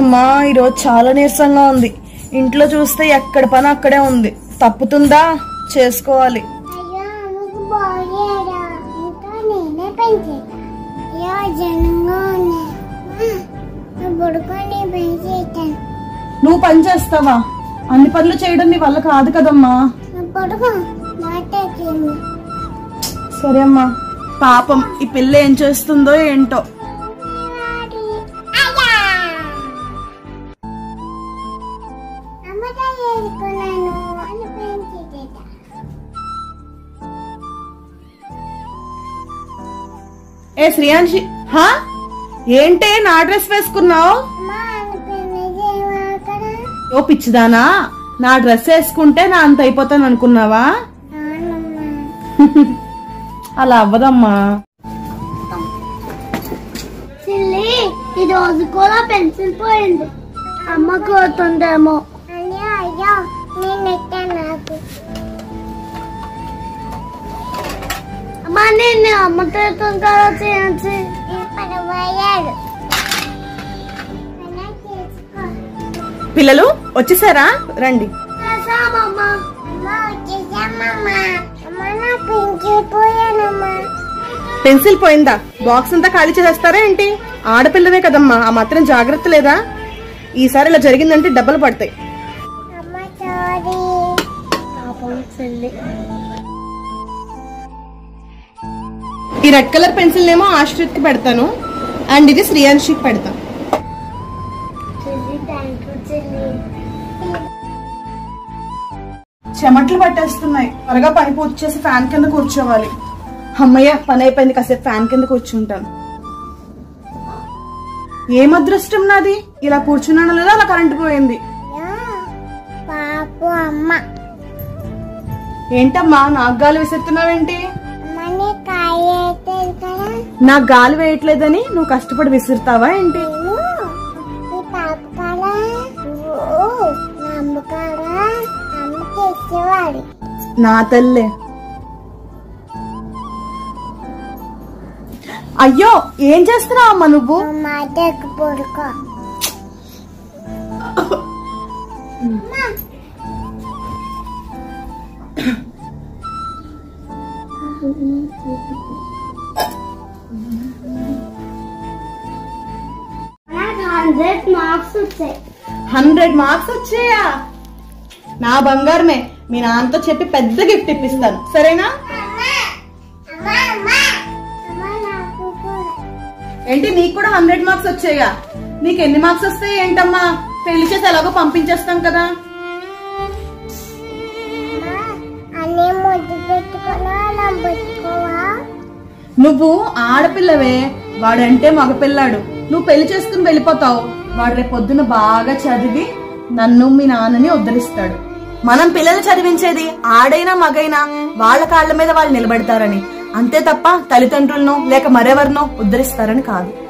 అమ్మా ఈరోజు చాలా నీరసంగా ఉంది ఇంట్లో చూస్తే ఎక్కడ పని అక్కడే ఉంది తప్పుతుందా చేసుకోవాలి అయ్యో నువ్వు బాగారా ఇంకా నేనే పెంచేదా అయ్యో జనంగా ఉన్నాయి నా బుడుకొని పెంచేస్తాను నువ్వు పని చేస్తావా అన్ని పనులు చేయడం నీ వల్ల కాదు కదమ్మా నా బుడుగు మాటేసింది సరే అమ్మా పాపం ఈ పిల్ల ఏం చేస్తుందో ఏంటో అమ్మతో చేసుకున్నాను అని పెంచేదా ఏ శ్రీయాంశి హా ఏంటే నా డ్రెస్ వేసుకున్నావు అమ్మ అని పెళ్లి అక్కడ ఓ పిచ్చిదానా నా డ్రెస్ వేసుకుంటే నా అంత అయిపోతాను అనుకున్నావా అవునమ్మా అలా అవ్వదమ్మా చిల్లి ఈ రోజు కూడా పెన్సిల్ పోయింది అమ్మ కోతుందేమో అయ్యో అయ్యో నేను ఎట్టా నాకు అమ్మ నేను అమ్మతో కదా చేయించి పడబోయాడు పిల్లలు వచ్చేసారా రండి చేసామమ్మా అమ్మ వచ్చేసామమ్మా అమ్మ నా పెంచిల్ పోయానమ్మా పెన్సిల్ పోయిందా బాక్స్ అంతా ఖాళీ చేసేస్తారా ఏంటి ఆడపిల్లవే కదమ్మా ఆ మాత్రం జాగ్రత్త లేదా ఈసారి ఇలా జరిగిందంటే డబ్బులు పడతాయి అమ్మ సారీ పాపం చెల్లి ఈ రెడ్ కలర్ పెన్సిల్ ఏమో ఆశ్రిత్కి పెడతాను అండ్ ఇది శ్రీయాంశికి పెడతాను చెల్లి థ్యాంక్ యూ చెల్లి చెమట్లు పట్టేస్తున్నాయి త్వరగా పని పూర్తి చేసి ఫ్యాన్ కింద కూర్చోవాలి అమ్మయ్య పని అయిపోయింది కాసేపు ఫ్యాన్ కింద కూర్చుంటాను ఏం అదృష్టం నాది ఇలా కూర్చున్నాను లేదా అలా కరెంట్ పోయింది పాపు అమ్మ ఏంటమ్మా నాకు గాలి విసురుతున్నావేంటి అమ్మని కాయ అవుతుంది కదా నాకు గాలి వేయట్లేదని నువ్వు కష్టపడి విసురుతావా ఏంటి నేను ఈ పాప కాడ నువ్వు నా అమ్మ కాడ అమ్మ తెచ్చేవాడు నా తల్లే అయ్యో ఏం చేస్తున్నావు అమ్మా నువ్వు మా మాట పొడుకో హండ్రెడ్ మార్క్స్ వచ్చాయి హండ్రెడ్ మార్క్స్ వచ్చాయా నా బంగారమే మీ నాన్నతో చెప్పి పెద్ద గిఫ్ట్ ఇప్పిస్తాను సరేనా ఏంటి నీకు కూడా హండ్రెడ్ మార్క్స్ వచ్చాయా నీకు ఎన్ని మార్క్స్ వస్తాయి ఏంటమ్మా పెళ్లి చేసి ఎలాగో పంపించేస్తాం కదా అన్నీ ముద్దు పెట్టుకున్నా నవ్వుకోవా నువ్వు ఆడపిల్లవే వాడంటే మగపిల్లాడు నువ్వు పెళ్లి చేసుకుని వెళ్ళిపోతావు వాడు రేపు పొద్దున బాగా చదివి నన్ను మీ నాన్నని ఉద్ధరిస్తాడు మనం పిల్లలు చదివించేది ఆడైనా మగైనా వాళ్ళ కాళ్ళ మీద వాళ్ళు నిలబెడతారని అంతే తప్ప తల్లిదండ్రులను లేక మరెవరినో ఉద్ధరిస్తారని కాదు